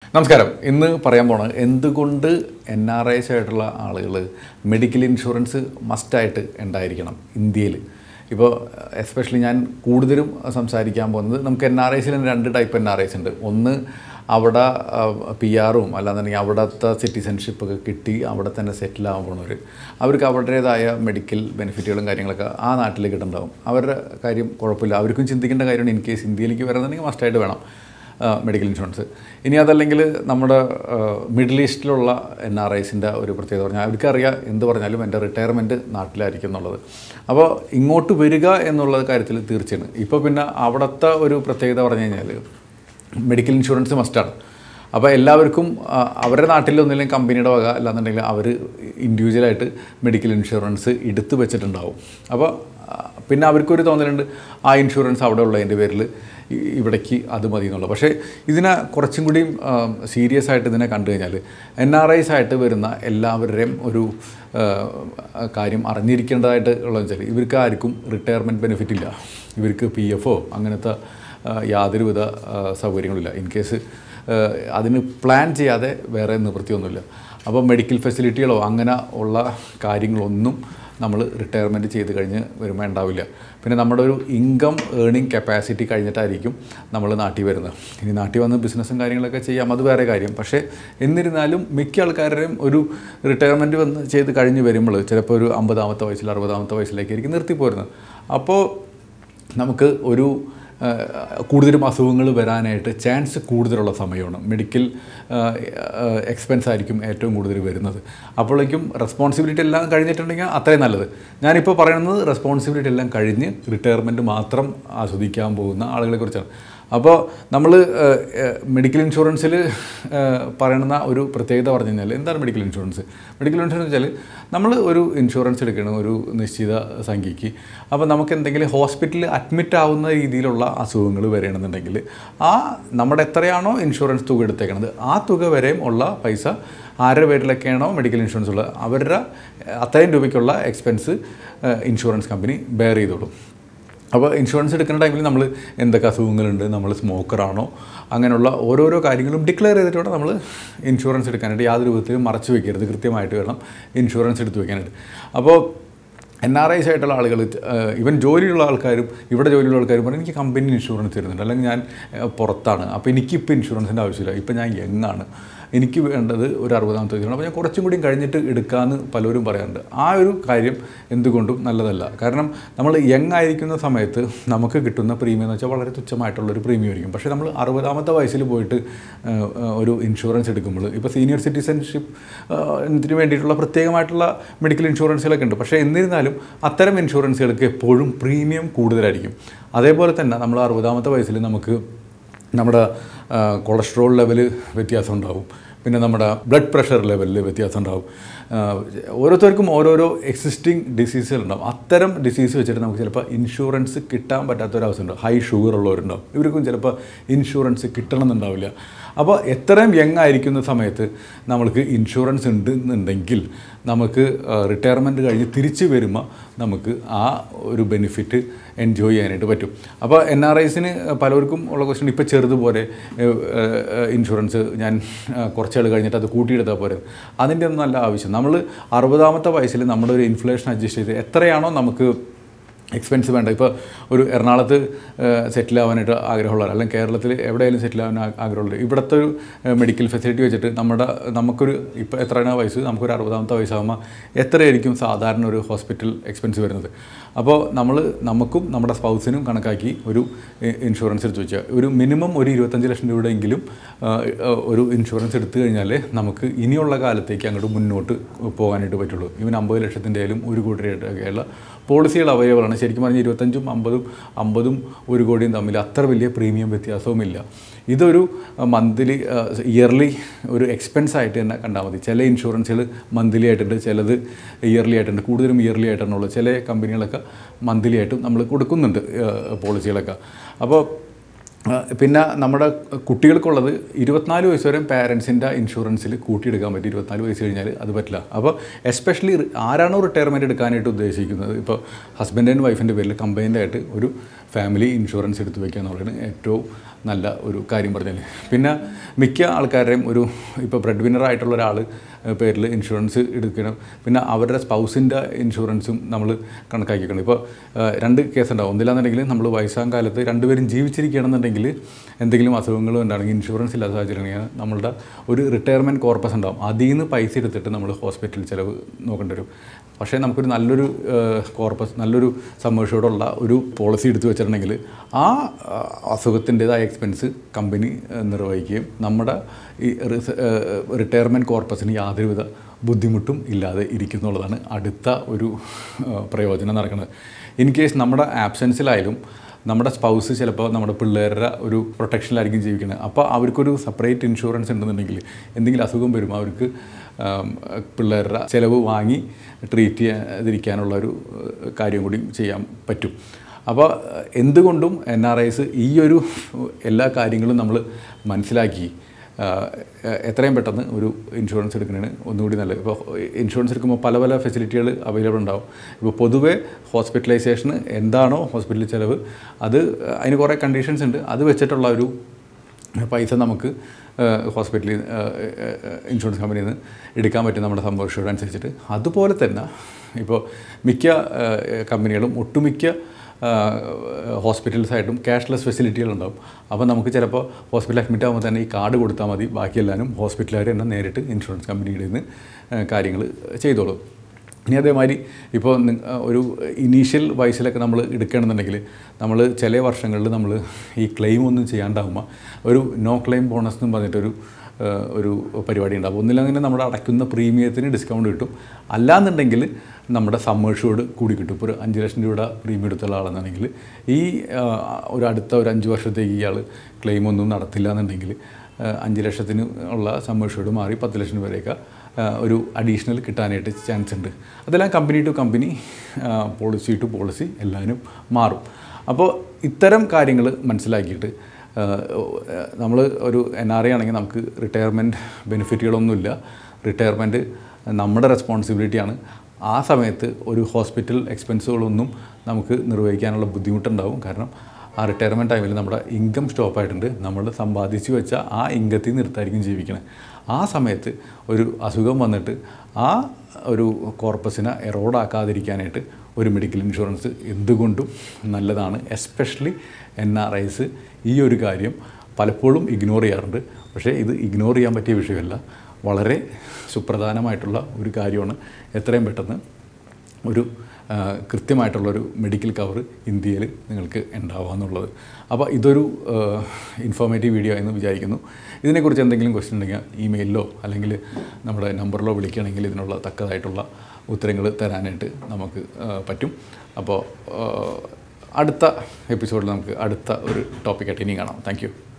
നമസ്കാരം ഇന്ന് പറയാൻ പോണത് എന്തുകൊണ്ട് എൻ ആർ ഐസ് ആയിട്ടുള്ള ആളുകൾ മെഡിക്കൽ ഇൻഷുറൻസ് മസ്റ്റായിട്ട് ഉണ്ടായിരിക്കണം ഇന്ത്യയിൽ ഇപ്പോൾ എസ്പെഷ്യലി ഞാൻ കൂടുതലും സംസാരിക്കാൻ പോകുന്നത് നമുക്ക് എൻ ആർ ഐസിൽ രണ്ട് ടൈപ്പ് എൻ ആർ ഐസ് ഉണ്ട് ഒന്ന് അവിടെ പി ആറും അല്ലാന്നുണ്ടെങ്കിൽ അവിടുത്തെ സിറ്റിസൺഷിപ്പ് ഒക്കെ കിട്ടി അവിടെ തന്നെ സെറ്റിൽ ആകാൻ പോണവർ അവർക്ക് അവരുടേതായ മെഡിക്കൽ ബെനിഫിറ്റുകളും കാര്യങ്ങളൊക്കെ ആ നാട്ടിലേക്ക് കിട്ടുന്നുണ്ടാവും അവരുടെ കാര്യം കുഴപ്പമില്ല അവർക്കും ചിന്തിക്കേണ്ട കാര്യമാണ് ഇൻ കേസ് ഇന്ത്യയിലേക്ക് വരുന്നുണ്ടെങ്കിൽ മസ്റ്റായിട്ട് വേണം മെഡിക്കൽ ഇൻഷുറൻസ് ഇനി അതല്ലെങ്കിൽ നമ്മുടെ മിഡിൽ ഈസ്റ്റിലുള്ള എൻ ആർ ഐസിൻ്റെ ഒരു പ്രത്യേകത പറഞ്ഞാൽ അവർക്കറിയാം എന്ത് പറഞ്ഞാലും എൻ്റെ റിട്ടയർമെൻറ്റ് നാട്ടിലായിരിക്കും എന്നുള്ളത് അപ്പോൾ ഇങ്ങോട്ട് വരിക എന്നുള്ള കാര്യത്തിൽ തീർച്ചയാണ് ഇപ്പോൾ പിന്നെ അവിടുത്തെ ഒരു പ്രത്യേകത പറഞ്ഞു കഴിഞ്ഞാൽ മെഡിക്കൽ ഇൻഷുറൻസ് മസ്റ്റാണ് അപ്പോൾ എല്ലാവർക്കും ആ, അവരുടെ നാട്ടിലൊന്നില്ലെങ്കിൽ കമ്പനിയുടെ വക അല്ലാന്നുണ്ടെങ്കിൽ അവർ ഇൻഡിവിജ്വലായിട്ട് മെഡിക്കൽ ഇൻഷുറൻസ് എടുത്തു വെച്ചിട്ടുണ്ടാവും അപ്പോൾ ആ, പിന്നെ അവർക്കൊരു തോന്നലുണ്ട് ആ ഇൻഷുറൻസ് അവിടെ ഉള്ളതിൻ്റെ പേരിൽ ഇ- ഇവിടേക്ക് അത് മതി എന്നുള്ളത് പക്ഷേ ഇതിനെ കുറച്ചും കൂടിയും സീരിയസ് ആയിട്ട് ഇതിനെ കണ്ടു കഴിഞ്ഞാൽ എൻ ആർ ഐസ് ആയിട്ട് വരുന്ന എല്ലാവരുടെയും ഒരു ആ, കാര്യം അറിഞ്ഞിരിക്കേണ്ടതായിട്ട് ഉള്ളതെന്ന് വെച്ചാൽ ഇവർക്ക് ആർക്കും റിട്ടയർമെൻറ്റ് ബെനിഫിറ്റ് ഇല്ല ഇവർക്ക് പി എഫോ അങ്ങനത്തെ ആ, യാതൊരുവിധ ആ, സൗകര്യങ്ങളില്ല ഇൻ കേസ് അതിന് പ്ലാൻ ചെയ്യാതെ വേറെ നിവൃത്തിയൊന്നുമില്ല അപ്പോൾ മെഡിക്കൽ ഫെസിലിറ്റികളോ അങ്ങനെ ഉള്ള കാര്യങ്ങളൊന്നും നമ്മൾ റിട്ടയർമെൻറ്റ് ചെയ്ത് കഴിഞ്ഞ് വരുമ്പോൾ ഉണ്ടാവില്ല പിന്നെ നമ്മുടെ ഒരു ഇൻകം ഏണിംഗ് കപ്പാസിറ്റി കഴിഞ്ഞിട്ടായിരിക്കും നമ്മൾ നാട്ടിൽ വരുന്നത് ഇനി നാട്ടിൽ വന്ന് ബിസിനസ്സും കാര്യങ്ങളൊക്കെ ചെയ്യാം അത് വേറെ കാര്യം പക്ഷേ എന്നിരുന്നാലും മിക്ക ആൾക്കാരുടെയും ഒരു റിട്ടയർമെൻറ്റ് വന്ന് ചെയ്ത് കഴിഞ്ഞ് വരുമ്പോൾ ചിലപ്പോൾ ഒരു അമ്പതാമത്തെ വയസ്സിൽ അറുപതാമത്തെ വയസ്സിലേക്കായിരിക്കും നിർത്തിപ്പോരുന്നത് അപ്പോൾ നമുക്ക് ഒരു ആ, കൂടുതലും അസുഖങ്ങൾ വരാനായിട്ട് ചാൻസ് കൂടുതലുള്ള സമയമാണ് മെഡിക്കൽ എക്സ്പെൻസ് ആയിരിക്കും ഏറ്റവും കൂടുതൽ വരുന്നത് അപ്പോഴേക്കും റെസ്പോൺസിബിലിറ്റി എല്ലാം കഴിഞ്ഞിട്ടുണ്ടെങ്കിൽ അത്രയും നല്ലത് ഞാനിപ്പോൾ പറയുന്നത് റെസ്പോൺസിബിലിറ്റി എല്ലാം കഴിഞ്ഞ് റിട്ടയർമെൻറ്റ് മാത്രം ആസ്വദിക്കാൻ പോകുന്ന ആളുകളെ കുറിച്ചാണ് അപ്പോൾ നമ്മൾ മെഡിക്കൽ ഇൻഷുറൻസിൽ പറയുന്ന ഒരു പ്രത്യേകത പറഞ്ഞു കഴിഞ്ഞാൽ എന്താണ് മെഡിക്കൽ ഇൻഷുറൻസ് മെഡിക്കൽ ഇൻഷുറൻസ് വെച്ചാൽ നമ്മൾ ഒരു ഇൻഷുറൻസ് എടുക്കണം ഒരു നിശ്ചിത സംഖ്യയ്ക്ക് അപ്പോൾ നമുക്ക് എന്തെങ്കിലും ഹോസ്പിറ്റലിൽ അഡ്മിറ്റ് ആവുന്ന രീതിയിലുള്ള അസുഖങ്ങൾ വരികയാണെന്നുണ്ടെങ്കിൽ ആ നമ്മുടെ എത്രയാണോ ഇൻഷുറൻസ് തുക എടുത്തേക്കണത് ആ തുക വരെയും ഉള്ള പൈസ ആരുടെ പേരിലൊക്കെയാണോ മെഡിക്കൽ ഇൻഷുറൻസ് ഉള്ളത് അവരുടെ അത്രയും രൂപയ്ക്കുള്ള എക്സ്പെൻസ് ഇൻഷുറൻസ് കമ്പനി ബെയർ ചെയ്തോളും അപ്പോൾ ഇൻഷുറൻസ് എടുക്കുന്ന ടൈമിൽ നമ്മൾ എന്തൊക്കെ അസുഖങ്ങളുണ്ട് നമ്മൾ സ്മോക്കറാണോ അങ്ങനെയുള്ള ഓരോരോ കാര്യങ്ങളും ഡിക്ലെയർ ചെയ്തിട്ട് വേണം നമ്മൾ ഇൻഷുറൻസ് എടുക്കാനായിട്ട് യാതൊരു വിധത്തിലും മറച്ചു വെക്കരുത് കൃത്യമായിട്ട് വേണം ഇൻഷുറൻസ് എടുത്ത് വെക്കാനായിട്ട് അപ്പോൾ എൻ ആർ ഐസ് ആയിട്ടുള്ള ആളുകൾ ഇവൻ ജോലിയുള്ള ആൾക്കാരും ഇവിടെ ജോലിയുള്ള ആൾക്കാരും പറയും എനിക്ക് കമ്പനി ഇൻഷുറൻസ് തരുന്നുണ്ട് അല്ലെങ്കിൽ ഞാൻ ഏഹ്, പുറത്താണ് അപ്പോൾ എനിക്കിപ്പോൾ ഇൻഷുറൻസിൻ്റെ ആവശ്യമില്ല ഇപ്പോൾ ഞാൻ യങ്ങാണ് എനിക്ക് വേണ്ടത് ഒരു അറുപതാമത്തെ വയസ്സാണ് അപ്പോൾ ഞാൻ കുറച്ചും കൂടി കഴിഞ്ഞിട്ട് എടുക്കാമെന്ന് പലരും പറയാറുണ്ട് ആ ഒരു കാര്യം എന്തുകൊണ്ടും നല്ലതല്ല കാരണം നമ്മൾ യങ് ആയിരിക്കുന്ന സമയത്ത് നമുക്ക് കിട്ടുന്ന പ്രീമിയം എന്ന് വെച്ചാൽ വളരെ തുച്ഛമായിട്ടുള്ളൊരു പ്രീമിയം ആയിരിക്കും പക്ഷേ നമ്മൾ അറുപതാമത്തെ വയസ്സിൽ പോയിട്ട് ആ, ആ, ഒരു ഇൻഷുറൻസ് എടുക്കുമ്പോൾ ഇപ്പോൾ സീനിയർ സിറ്റിസൺഷിപ്പ് ഇതിന് വേണ്ടിയിട്ടുള്ള പ്രത്യേകമായിട്ടുള്ള മെഡിക്കൽ ഇൻഷുറൻസുകളൊക്കെ ഉണ്ട് പക്ഷേ എന്നിരുന്നാലും അത്തരം ഇൻഷുറൻസുകൾക്ക് എപ്പോഴും പ്രീമിയം കൂടുതലായിരിക്കും അതേപോലെ തന്നെ നമ്മൾ അറുപതാമത്തെ വയസ്സിൽ നമുക്ക് നമ്മുടെ ആ, കൊളസ്ട്രോൾ ലെവൽ വ്യത്യാസം ഉണ്ടാവും പിന്നെ നമ്മുടെ ബ്ലഡ് പ്രഷർ ലെവലിൽ വ്യത്യാസം ഉണ്ടാവും ആ, ഓരോരുത്തർക്കും ഓരോരോ എക്സിസ്റ്റിംഗ് ഡിസീസുകൾ ഉണ്ടാവും അത്തരം ഡിസീസ് വെച്ചിട്ട് നമുക്ക് ചിലപ്പോൾ ഇൻഷുറൻസ് കിട്ടാൻ പറ്റാത്തൊരവസ്ഥ ഉണ്ടാവും ഹൈ ഷുഗർ ഉള്ളവരുണ്ടാവും ഇവർക്കും ചിലപ്പോൾ ഇൻഷുറൻസ് കിട്ടണമെന്നുണ്ടാവില്ല അപ്പോൾ എത്രയും യങ് ആയിരിക്കുന്ന സമയത്ത് നമ്മൾക്ക് ഇൻഷുറൻസ് ഉണ്ട് എന്നുണ്ടെങ്കിൽ നമുക്ക് റിട്ടയർമെൻറ്റ് കഴിഞ്ഞ് തിരിച്ച് വരുമ്പോൾ നമുക്ക് ആ ഒരു ബെനിഫിറ്റ് എൻജോയ് ചെയ്യാനായിട്ട് പറ്റും അപ്പോൾ എൻ ആർ ഐസിന് പലർക്കും ഉള്ള ക്വസ്റ്റ്യൻ ഇപ്പോൾ ചെറുതുപോലെ ഇൻഷുറൻസ് ഞാൻ കുറച്ചാൾ കഴിഞ്ഞിട്ട് അത് കൂട്ടിയെടുത്താൽ പോരെ അതിൻ്റെ ഒന്നും അല്ല ആവശ്യം നമ്മൾ അറുപതാമത്തെ വയസ്സിൽ നമ്മുടെ ഒരു ഇൻഫ്ലേഷൻ അഡ്ജസ്റ്റ് ചെയ്ത് എത്രയാണോ നമുക്ക് എക്സ്പെൻസ് വേണ്ട ഇപ്പോൾ ഒരു എറണാകുളത്ത് സെറ്റിൽ ആവാനായിട്ട് ആഗ്രഹമുള്ളവർ അല്ലെങ്കിൽ കേരളത്തിൽ എവിടെയെങ്കിലും സെറ്റിൽ ആവാൻ ആ- ആഗ്രഹമുള്ളവർ ഇവിടുത്തെ ഒരു മെഡിക്കൽ ഫെസിലിറ്റി വെച്ചിട്ട് നമ്മുടെ നമുക്കൊരു ഇപ്പോൾ എത്രയാണ് വയസ്സ് നമുക്കൊരു അറുപതാമത്തെ വയസ്സാകുമ്പോൾ എത്രയായിരിക്കും സാധാരണ ഒരു ഹോസ്പിറ്റൽ എക്സ്പെൻസ് വരുന്നത് അപ്പോൾ നമ്മൾ നമുക്കും നമ്മുടെ സ്പൗസിനും കണക്കാക്കി ഒരു ഇ- ഇൻഷുറൻസ് എടുത്ത് വെച്ചാൽ ഒരു മിനിമം ഒരു ഇരുപത്തഞ്ച് ലക്ഷം രൂപയെങ്കിലും ആ, ആ, ഒരു ഇൻഷുറൻസ് എടുത്തു കഴിഞ്ഞാൽ നമുക്ക് ഇനിയുള്ള കാലത്തേക്ക് അങ്ങോട്ട് മുന്നോട്ട് പോകാനായിട്ട് പറ്റുള്ളൂ ഇവൻ അമ്പത് ലക്ഷത്തിൻ്റെ ആയാലും ഒരു കോടി രൂപയൊക്കെയുള്ള പോളിസികൾ അവൈലബിൾ ആണ് ശരിക്കും പറഞ്ഞാൽ ഇരുപത്തഞ്ചും അമ്പതും അമ്പതും ഒരു കോടിയും തമ്മിൽ അത്ര വലിയ പ്രീമിയം വ്യത്യാസവുമില്ല ഇതൊരു മന്ത്ലി ഇയർലി ഒരു എക്സ്പെൻസ് ആയിട്ട് തന്നെ കണ്ടാൽ മതി ചില ഇൻഷുറൻസുകൾ മന്ത്ലി ആയിട്ടുണ്ട് ചിലത് ഇയർലി ആയിട്ടുണ്ട് കൂടുതലും ഇയർലി ആയിട്ടാണുള്ളത് ചില കമ്പനികളൊക്കെ മന്ത്ലി ആയിട്ടും നമ്മൾ കൊടുക്കുന്നുണ്ട് പോളിസികളൊക്കെ അപ്പോൾ ആ, പിന്നെ നമ്മുടെ കുട്ടികൾക്കുള്ളത് ഇരുപത്തിനാല് വയസ്സ് വരെ പാരൻസിൻ്റെ ഇൻഷുറൻസിൽ കൂട്ടിയെടുക്കാൻ പറ്റും ഇരുപത്തിനാല് വയസ്സ് കഴിഞ്ഞാൽ അത് പറ്റില്ല അപ്പോൾ എസ്പെഷ്യലി ആരാണോ റിട്ടയർമെൻറ്റ് എടുക്കാനായിട്ട് ഉദ്ദേശിക്കുന്നത് ഇപ്പോൾ ഹസ്ബൻഡ് ആൻഡ് വൈഫിൻ്റെ പേരിൽ കമ്പൈൻഡ് ആയിട്ട് ഒരു ഫാമിലി ഇൻഷുറൻസ് എടുത്തു വയ്ക്കുക എന്നുള്ളതാണ് ഏറ്റവും നല്ല ഒരു കാര്യം പറഞ്ഞാൽ പിന്നെ മിക്ക ആൾക്കാരുടെയും ഒരു ഇപ്പോൾ ബ്രെഡ് വിന്നർ ആയിട്ടുള്ള ഒരാൾ പേരിൽ ഇൻഷുറൻസ് എടുക്കണം പിന്നെ അവരുടെ സ്പൗസിൻ്റെ ഇൻഷുറൻസും നമ്മൾ കണക്കാക്കിക്കണം ഇപ്പോൾ ഏഹ്, രണ്ട് കേസ് ഉണ്ടാവും ഒന്നില്ലാന്നുണ്ടെങ്കിൽ നമ്മൾ വയസ്സാം കാലത്ത് രണ്ടുപേരും ജീവിച്ചിരിക്കുകയാണെന്നുണ്ടെങ്കിൽ എന്തെങ്കിലും അസുഖങ്ങൾ ഉണ്ടാണെങ്കിൽ ഇൻഷുറൻസ് ഇല്ലാത്ത സാഹചര്യമാണെങ്കിൽ നമ്മളുടെ ഒരു റിട്ടയർമെൻറ്റ് കോർപ്പസ് ഉണ്ടാവും അതിൽ നിന്ന് പൈസ എടുത്തിട്ട് നമ്മൾ ഹോസ്പിറ്റൽ ചിലവ് നോക്കേണ്ടി വരും പക്ഷേ നമുക്കൊരു നല്ലൊരു കോർപ്പസ് നല്ലൊരു സമ്മേഴ്ഷോടുള്ള ഒരു പോളിസി എടുത്തു വെച്ചിട്ടുണ്ടെങ്കിൽ ആ അസുഖത്തിൻ്റെതായ എക്സ്പെൻസ് കമ്പനി ഏഹ്, നിർവഹിക്കുകയും നമ്മുടെ ഈ റിട്ടയർമെൻറ്റ് കോർപ്പസിന് യാതൊരുവിധ ബുദ്ധിമുട്ടും ഇല്ലാതെ ഇരിക്കുന്നുള്ളതാണ് അടുത്ത ഒരു ഏഹ്, പ്രയോജനം നടക്കുന്നത് ഇൻ കേസ് നമ്മുടെ ആബ്സെൻസിലായാലും നമ്മുടെ സ്പൗസ് ചിലപ്പോൾ നമ്മുടെ പിള്ളേരുടെ ഒരു പ്രൊട്ടക്ഷനിലായിരിക്കും ജീവിക്കുന്നത് അപ്പോൾ അവർക്കൊരു സെപ്പറേറ്റ് ഇൻഷുറൻസ് ഉണ്ടെന്നുണ്ടെങ്കിൽ എന്തെങ്കിലും അസുഖം വരുമ്പോൾ അവർക്ക് ആം, പിള്ളേരുടെ ചിലവ് വാങ്ങി ട്രീറ്റ് ചെയ്യാതിരിക്കാനുള്ള ഒരു ഏഹ്, കാര്യം കൂടി ചെയ്യാൻ പറ്റും അപ്പോൾ എന്തുകൊണ്ടും എൻ ആർ ഐസ് ഈ ഒരു എല്ലാ കാര്യങ്ങളും നമ്മൾ മനസ്സിലാക്കി ആഹ് എത്രയും പെട്ടെന്ന് ഒരു ഇൻഷുറൻസ് എടുക്കുന്നതിന് ഒന്നുകൂടി നല്ലത് ഇപ്പോൾ ഇൻഷുറൻസ് എടുക്കുമ്പോൾ പല പല ഫെസിലിറ്റികൾ അവൈലബിൾ ഉണ്ടാവും ഇപ്പോൾ പൊതുവേ ഹോസ്പിറ്റലൈസേഷന് എന്താണോ ഹോസ്പിറ്റൽ ചിലവ് അത് അതിന് കുറേ കണ്ടീഷൻസ് ഉണ്ട് അത് വെച്ചിട്ടുള്ള ഒരു പൈസ നമുക്ക് ഹോസ്പിറ്റലിൽ ഇൻഷുറൻസ് കമ്പനിയിൽ നിന്ന് എടുക്കാൻ പറ്റും നമ്മുടെ സംഭവിച്ചത് അനുസരിച്ചിട്ട് അതുപോലെ തന്നെ ഇപ്പോൾ മിക്ക ഏഹ്, കമ്പനികളും ഒട്ടുമിക്ക ഹോസ്പിറ്റൽസ് ആയിട്ടും ക്യാഷ്ലെസ് ഫെസിലിറ്റികളുണ്ടാവും അപ്പോൾ നമുക്ക് ചിലപ്പോൾ ഹോസ്പിറ്റൽ അഡ്മിറ്റ് ആകുമ്പോൾ തന്നെ ഈ കാർഡ് കൊടുത്താൽ മതി ബാക്കിയെല്ലാവരും ഹോസ്പിറ്റലുകാർ തന്നെ നേരിട്ട് ഇൻഷുറൻസ് കമ്പനിയുടെ നിന്ന് കാര്യങ്ങൾ ചെയ്തോളും ഇനി അതേമാതിരി ഇപ്പോൾ നി- ഒരു ഇനീഷ്യൽ വയസ്സിലൊക്കെ നമ്മൾ എടുക്കുകയാണെന്നുണ്ടെങ്കിൽ നമ്മൾ ചില വർഷങ്ങളിൽ നമ്മൾ ഈ ക്ലെയിം ഒന്നും ചെയ്യാണ്ടാകുമ്പോൾ ഒരു നോ ക്ലെയിം ബോണസ് എന്നും പറഞ്ഞിട്ടൊരു ഏഹ്, ഒരു പരിപാടി ഉണ്ടാകും ഒന്നില്ലെങ്കിൽ നമ്മൾ അടയ്ക്കുന്ന പ്രീമിയത്തിന് ഡിസ്കൗണ്ട് കിട്ടും അല്ലാന്നുണ്ടെങ്കിൽ നമ്മുടെ സമ്മേഴ്ഷോട് കൂടി കിട്ടും ഇപ്പോൾ ഒരു അഞ്ച് ലക്ഷം രൂപയുടെ പ്രീമിയം എടുത്തുള്ള ആളെന്നുണ്ടെങ്കിൽ ഈ ആ, ഒരു അടുത്ത ഒരു അഞ്ച് വർഷത്തേക്ക് ഇയാൾ ക്ലെയിം ഒന്നും നടത്തില്ല എന്നുണ്ടെങ്കിൽ ആ, അഞ്ച് ലക്ഷത്തിന് ഉള്ള സമ്മേഴ്ഷോട് മാറി പത്ത് ലക്ഷം വരെയൊക്കെ ആ, ഒരു അഡീഷണൽ കിട്ടാനായിട്ട് ചാൻസ് ഉണ്ട് അതെല്ലാം company to company policy to policy എല്ലാവരും മാറും അപ്പോൾ ഇത്തരം കാര്യങ്ങൾ മനസ്സിലാക്കിയിട്ട് നമ്മൾ ഒരു എൻ ആർ ഐ ആണെങ്കിൽ നമുക്ക് റിട്ടയർമെൻറ്റ് ബെനിഫിറ്റുകളൊന്നുമില്ല റിട്ടയർമെൻറ്റ് നമ്മുടെ റെസ്പോൺസിബിലിറ്റിയാണ് ആ സമയത്ത് ഒരു ഹോസ്പിറ്റൽ എക്സ്പെൻസുകളൊന്നും നമുക്ക് നിർവഹിക്കാനുള്ള ബുദ്ധിമുട്ടുണ്ടാവും കാരണം ആ റിട്ടയർമെൻറ്റ് ടൈമിൽ നമ്മുടെ ഇൻകം സ്റ്റോപ്പായിട്ടുണ്ട് നമ്മൾ സമ്പാദിച്ചു വെച്ച ആ ഇൻകത്തിൽ നിർത്തായിരിക്കും ജീവിക്കണേ ആ സമയത്ത് ഒരു അസുഖം വന്നിട്ട് ആ ഒരു കോർപ്പസിനെ എറോഡാക്കാതിരിക്കാനായിട്ട് ഒരു മെഡിക്കൽ ഇൻഷുറൻസ് എന്തുകൊണ്ടും നല്ലതാണ് എസ്പെഷ്യലി എൻ ആർ ഐസ് ഈ ഒരു കാര്യം പലപ്പോഴും ഇഗ്നോർ ചെയ്യാറുണ്ട് പക്ഷേ ഇത് ഇഗ്നോർ ചെയ്യാൻ പറ്റിയ വിഷയമല്ല വളരെ സുപ്രധാനമായിട്ടുള്ള ഒരു കാര്യമാണ് എത്രയും പെട്ടെന്ന് ഒരു ആ, കൃത്യമായിട്ടുള്ളൊരു മെഡിക്കൽ കവർ ഇന്ത്യയിൽ നിങ്ങൾക്ക് ഉണ്ടാവുക എന്നുള്ളത് അപ്പോൾ ഇതൊരു ഇൻഫോർമേറ്റീവ് വീഡിയോ എന്ന് വിചാരിക്കുന്നു ഇതിനെക്കുറിച്ച് എന്തെങ്കിലും ക്വസ്റ്റ്യൻ ഉണ്ടെങ്കിൽ ഇമെയിലിലോ അല്ലെങ്കിൽ നമ്മുടെ നമ്പറിലോ വിളിക്കുകയാണെങ്കിൽ ഇതിനുള്ള തക്കതായിട്ടുള്ള ഉത്തരങ്ങൾ തരാനായിട്ട് നമുക്ക് ആ, പറ്റും അപ്പോൾ ആ, അടുത്ത എപ്പിസോഡിൽ നമുക്ക് അടുത്ത ഒരു ടോപ്പിക്കായിട്ട് ഇനി കാണാം താങ്ക്